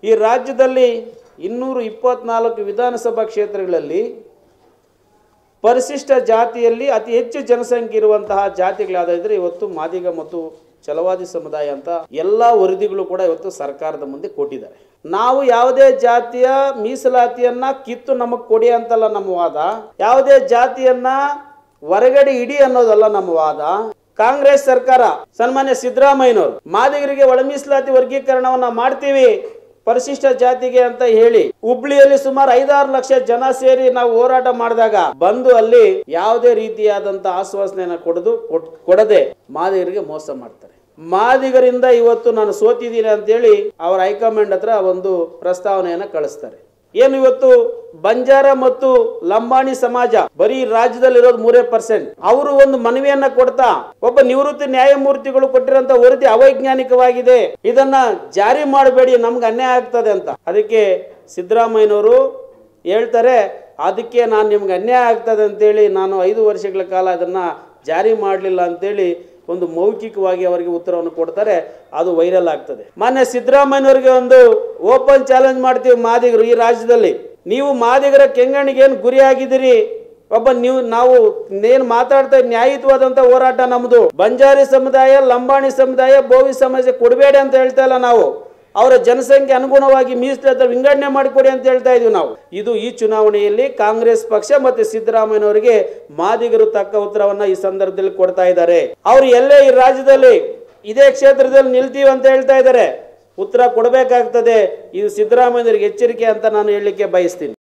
ಈ ರಾಜ್ಯದಲ್ಲಿ ಇನ್ನೂರ ಇಪ್ಪತ್ನಾಲ್ಕು ವಿಧಾನಸಭಾ ಕ್ಷೇತ್ರಗಳಲ್ಲಿ ಪರಿಶಿಷ್ಟ ಜಾತಿಯಲ್ಲಿ ಅತಿ ಹೆಚ್ಚು ಜನಸಂಖ್ಯೆ ಇರುವಂತಹ ಜಾತಿಗಳಾದಿದ್ರೆ ಇವತ್ತು ಮಾದಿಗ ಮತ್ತು ಛಲವಾದಿ ಸಮುದಾಯ ಅಂತ ಎಲ್ಲ ವರದಿಗಳು ಕೂಡ ಇವತ್ತು ಸರ್ಕಾರದ ಮುಂದೆ ಕೊಟ್ಟಿದ್ದಾರೆ ನಾವು ಯಾವುದೇ ಜಾತಿಯ ಮೀಸಲಾತಿಯನ್ನ ಕಿತ್ತು ನಮಗೆ ಕೊಡಿ ಅಂತಲ್ಲ ನಮ್ಮ ವಾದ ಯಾವುದೇ ಜಾತಿಯನ್ನ ಹೊರಗಡೆ ಇಡಿ ಅನ್ನೋದಲ್ಲ ನಮ್ಮ ವಾದ ಕಾಂಗ್ರೆಸ್ ಸರ್ಕಾರ ಸನ್ಮಾನ್ಯ ಸಿದ್ದರಾಮಯ್ಯನವರು ಮಾದಿಗರಿಗೆ ಒಳ ಮೀಸಲಾತಿ ವರ್ಗೀಕರಣವನ್ನ ಮಾಡ್ತೀವಿ ಪರಿಶಿಷ್ಟ ಜಾತಿಗೆ ಅಂತ ಹೇಳಿ ಹುಬ್ಳಿಯಲ್ಲಿ ಸುಮಾರು ಐದಾರು ಲಕ್ಷ ಜನ ಸೇರಿ ನಾವು ಹೋರಾಟ ಮಾಡಿದಾಗ ಬಂದು ಅಲ್ಲಿ ಯಾವುದೇ ರೀತಿಯಾದಂತ ಆಶ್ವಾಸನೆಯನ್ನ ಕೊಡದು ಕೊಡ್- ಕೊಡದೆ ಮಾದಿಗರಿಗೆ ಮೋಸ ಮಾಡ್ತಾರೆ ಮಾದಿಗರಿಂದ ಇವತ್ತು ನಾನು ಸೋತಿದ್ದೀನಿ ಅಂತೇಳಿ ಅವರ ಹೈಕಮಾಂಡ್ ಹತ್ರ ಒಂದು ಪ್ರಸ್ತಾವನೆಯನ್ನ ಕಳಿಸ್ತಾರೆ ಏನು ಇವತ್ತು ಬಂಜಾರ ಮತ್ತು ಲಂಬಾಣಿ ಸಮಾಜ ಬರೀ ರಾಜ್ಯದಲ್ಲಿರೋದು ಮೂರೇ ಪರ್ಸೆಂಟ್ ಅವರು ಒಂದು ಮನವಿಯನ್ನ ಕೊಡ್ತಾ ಒಬ್ಬ ನಿವೃತ್ತಿ ನ್ಯಾಯಮೂರ್ತಿಗಳು ಕೊಟ್ಟಿರೋಂತ ವರದಿ ಅವೈಜ್ಞಾನಿಕವಾಗಿದೆ ಇದನ್ನ ಜಾರಿ ಮಾಡಬೇಡಿ ನಮ್ಗೆ ಅನ್ಯಾಯ ಆಗ್ತದೆ ಅಂತ ಅದಕ್ಕೆ ಸಿದ್ದರಾಮಯ್ಯನವರು ಹೇಳ್ತಾರೆ ಅದಕ್ಕೆ ನಾನು ನಿಮ್ಗೆ ಅನ್ಯಾಯ ಆಗ್ತದೆ ಅಂತೇಳಿ ನಾನು ಐದು ವರ್ಷಗಳ ಕಾಲ ಅದನ್ನ ಜಾರಿ ಮಾಡಲಿಲ್ಲ ಅಂತೇಳಿ ಒಂದು ಮೌಖಿಕವಾಗಿ ಅವರಿಗೆ ಉತ್ತರವನ್ನು ಕೊಡ್ತಾರೆ ಅದು ವೈರಲ್ ಆಗ್ತದೆ ಮಾನ್ಯ ಸಿದ್ದರಾಮಯ್ಯನವರಿಗೆ ಒಂದು ಓಪನ್ ಚಾಲೆಂಜ್ ಮಾಡ್ತೀವಿ ಮಾದಿಗರು ಈ ರಾಜ್ಯದಲ್ಲಿ ನೀವು ಮಾದಿಗರ ಕೆಂಗಣಿಗೆ ಏನು ಗುರಿಯಾಗಿದ್ದೀರಿ ಒಬ್ಬ ನೀವು ನಾವು ಏನ್ ಮಾತಾಡ್ತಾ ಇದ್ ನ್ಯಾಯಯುತವಾದಂತ ಹೋರಾಟ ನಮ್ದು ಬಂಜಾರಿ ಸಮುದಾಯ ಲಂಬಾಣಿ ಸಮುದಾಯ ಬೋವಿ ಸಮಾಜ ಕೊಡಬೇಡಿ ಅಂತ ಹೇಳ್ತಾ ಇಲ್ಲ ನಾವು ಅವರ ಜನಸಂಖ್ಯೆ ಅನುಗುಣವಾಗಿ ಮೀಸಲಾತಿ ವಿಂಗಡಣೆ ಮಾಡಿಕೊಡಿ ಅಂತ ಹೇಳ್ತಾ ಇದೀವಿ ನಾವು ಇದು ಈ ಚುನಾವಣೆಯಲ್ಲಿ ಕಾಂಗ್ರೆಸ್ ಪಕ್ಷ ಮತ್ತೆ ಸಿದ್ದರಾಮಯ್ಯನವರಿಗೆ ಮಾದಿಗರು ತಕ್ಕ ಉತ್ತರವನ್ನ ಈ ಸಂದರ್ಭದಲ್ಲಿ ಕೊಡ್ತಾ ಇದ್ದಾರೆ ಅವರು ಎಲ್ಲೇ ಈ ರಾಜ್ಯದಲ್ಲಿ ಇದೇ ಕ್ಷೇತ್ರದಲ್ಲಿ ನಿಲ್ತೀವಿ ಅಂತ ಹೇಳ್ತಾ ಇದ್ದಾರೆ ಉತ್ತರ ಕೊಡಬೇಕಾಗ್ತದೆ ಇದು ಸಿದ್ದರಾಮಯ್ಯನವರಿಗೆ ಎಚ್ಚರಿಕೆ ಅಂತ ನಾನು ಹೇಳಲಿಕ್ಕೆ ಬಯಸ್ತೀನಿ